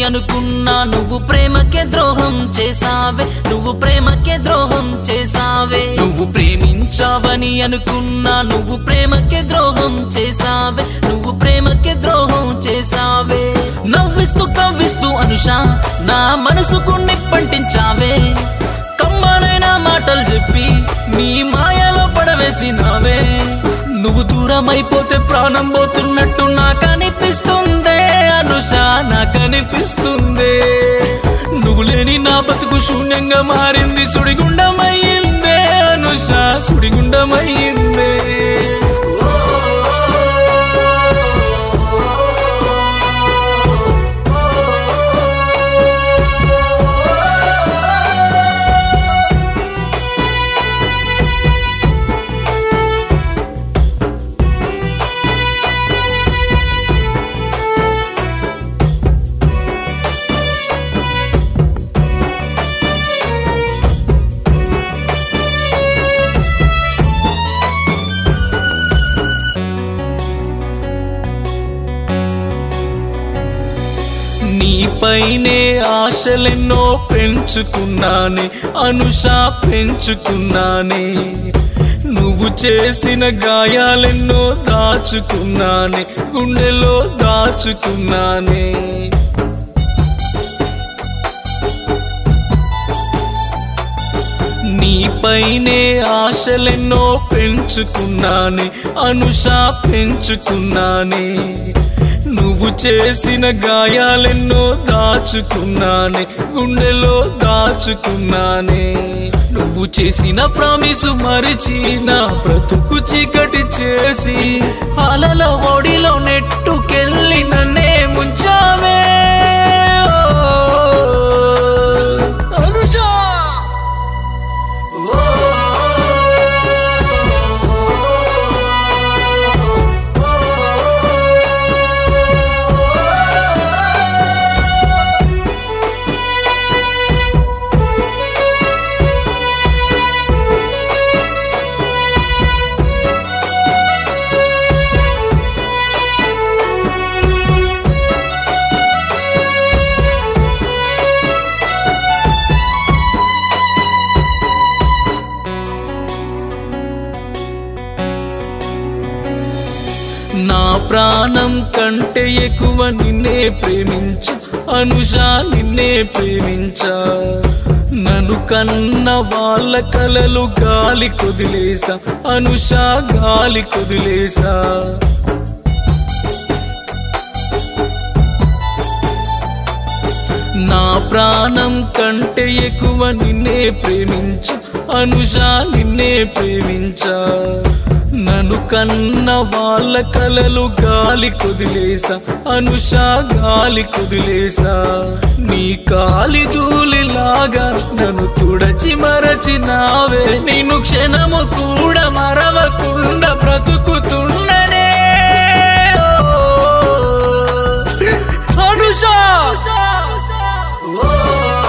అనుకున్నా నువ్వు ప్రేమకే ద్రోహం చేసావే నువ్వు ప్రేమకే ద్రోహం చేసావే నువ్వు ప్రేమించావని అనుకున్నా నువ్వు ప్రేమకే ద్రోహం చేసావే నువ్వు ప్రేమకే ద్రోహం చేసావే నవ్విస్తూ కవ్విస్తూ అనుష నా మనసుకు నిప్పంటించావే కమ్మనైన మాటలు చెప్పి నీ మాయలో పడవేసినావే నువ్వు దూరం అయిపోతే ప్రాణం పోతున్నట్టు నాకు అనిపిస్తుందే అనుష నాకు అనిపిస్తుందే నువ్వు లేని నా బతుకు శూన్యంగా మారింది సుడిగుండమయ్యిందే అనుష సుడిగుండమయ్యిందే నీపైనే ఆశలెన్నో పెంచుకున్నానే అనుష పెంచుకున్నానే నువ్వు చేసిన గాయాలెన్నో దాచుకున్నానే గుండెలో దాచుకున్నానే నీపైనే ఆశలెన్నో పెంచుకున్నానే అనుష పెంచుకున్నానే నువ్వు చేసిన గాయాలెన్నో దాచుకున్నానే గుండెలో దాచుకున్నానే నువ్వు చేసిన ప్రామిసు మరిచి నా బ్రతుకు చీకటి చేసి అలల ఒడిలో నెట్టుకెళ్ళి నన్నే ముంచావే అనుష నా ప్రాణం కంటే ఎక్కువ నిన్నే ప్రేమించా అనుష నిన్నే ప్రేమించా నన్ను కన్న వాళ్ళ కలలు గాలి కొదిలేసా అనుష గాలి కొదిలేసా నా ప్రాణం కంటే ఎక్కువ నిన్నే ప్రేమించా అనుష నిన్నే ప్రేమించా నన్ను కన్న వాళ్ళ కలలు గాలి కొదిలేసా అనుష గాలి కొదిలేసా నీ కాలి ధూళిలాగా నన్ను తుడచి మరచినావే నేను క్షణము కూడా మరవకుండా బ్రతుకుతున్ననే అనుష